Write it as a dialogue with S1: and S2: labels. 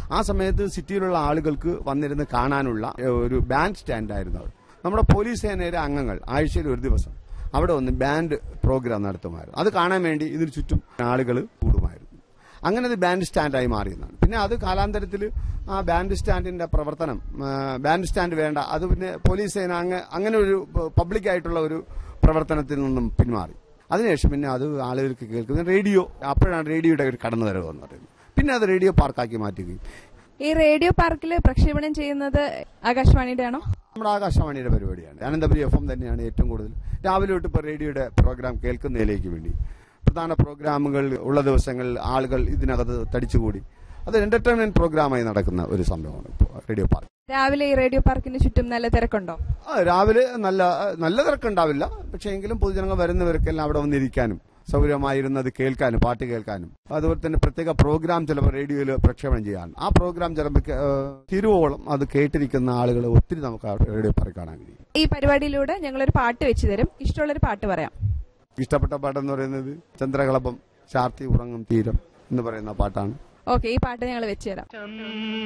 S1: ആ സമയത്ത് സിറ്റിയിലുള്ള ആളുകൾക്ക് വന്നിരുന്ന് കാണാനുള്ള ഏഹ്, ഒരു ബാൻഡ് സ്റ്റാൻഡ് ആയിരുന്നു അത് നമ്മുടെ പോലീസ് സേനയിലെ അംഗങ്ങൾ ആഴ്ചയിൽ ഒരു ദിവസം അവിടെ വന്ന് ബാൻഡ് പ്രോഗ്രാം നടത്തുമായിരുന്നു അത് കാണാൻ വേണ്ടി ഇതിന് ചുറ്റും ആളുകൾ കൂടുമായിരുന്നു അങ്ങനെ അത് ബാൻഡ് സ്റ്റാൻഡായി മാറിയെന്നാണ് പിന്നെ അത് കാലാന്തരത്തിൽ ആ ബാൻഡ് സ്റ്റാൻഡിന്റെ പ്രവർത്തനം ആ, ബാൻഡ് സ്റ്റാൻഡ് വേണ്ട അത് പിന്നെ പോലീസ് സേന അങ്ങ- അങ്ങനെ ഒരു പബ്ലിക് ആയിട്ടുള്ള ഒരു പ്രവർത്തനത്തിൽ നിന്നും പിന്മാറി അതിനുശേഷം പിന്നെ അത് ആളുകൾക്ക് കേൾക്കുന്ന റേഡിയോ അപ്പോഴാണ് റേഡിയോയുടെ ഒരു കടന്നുവരവ് എന്ന് പറയുന്നത് പിന്നെ അത് റേഡിയോ പാർക്കാക്കി മാറ്റുകയും
S2: ഈ റേഡിയോ പാർക്കിൽ പ്രക്ഷേപണം ചെയ്യുന്നത് ആകാശവാണിയുടെ ആണോ
S1: നമ്മുടെ ആകാശവാണിയുടെ പരിപാടിയാണ് അനന്തപുരി എഫ് എം തന്നെയാണ് ഏറ്റവും കൂടുതൽ രാവിലെ തൊട്ട് ഇപ്പോൾ റേഡിയോയുടെ പ്രോഗ്രാം കേൾക്കുന്നതിലേക്ക് വേണ്ടി പ്രധാന പ്രോഗ്രാമുകൾ ഉള്ള ദിവസങ്ങളിൽ ആളുകൾ ഇതിനകത്ത് തടിച്ചുകൂടി അത് എന്റർടൈൻമെന്റ് പ്രോഗ്രാമായി നടക്കുന്ന ഒരു സംഭവമാണ് ഇപ്പോൾ റേഡിയോ പാർക്ക്
S2: രാവിലെ ഈ റേഡിയോ പാർക്കിന് ചുറ്റും നല്ല തിരക്കുണ്ടോ
S1: ആ, രാവിലെ നല്ല നല്ല തിരക്കുണ്ടാവില്ല പക്ഷേ എങ്കിലും പൊതുജനങ്ങൾ വരുന്നവർക്കെല്ലാം അവിടെ വന്നിരിക്കാനും സൗകര്യമായിരുന്നത് കേൾക്കാനും പാട്ട് കേൾക്കാനും അതുപോലെ തന്നെ പ്രത്യേക പ്രോഗ്രാം ചിലപ്പോൾ റേഡിയോയിൽ പ്രക്ഷേപണം ചെയ്യാൻ ആ പ്രോഗ്രാം ചിലപ്പോൾ കേ- ഏഹ് തിരുവോളം അത് കേട്ടിരിക്കുന്ന ആളുകൾ ഒത്തിരി നമുക്ക് ആ റേഡിയോ പാർക്ക് കാണാൻ കഴിയും
S2: ഈ പരിപാടിയിലൂടെ ഞങ്ങളൊരു പാട്ട് വെച്ച് തരും ഇഷ്ടമുള്ളൊരു പാട്ട് പറയാം
S1: ഇഷ്ടപ്പെട്ട പാട്ടെന്ന് പറയുന്നത് ചന്ദ്രകളഭം ചാർത്തി ഉറങ്ങും തീരം എന്ന് പറയുന്ന പാട്ടാണ്
S2: ഓക്കെ ഈ പാട്ട് ഞങ്ങൾ വെച്ച് തരാം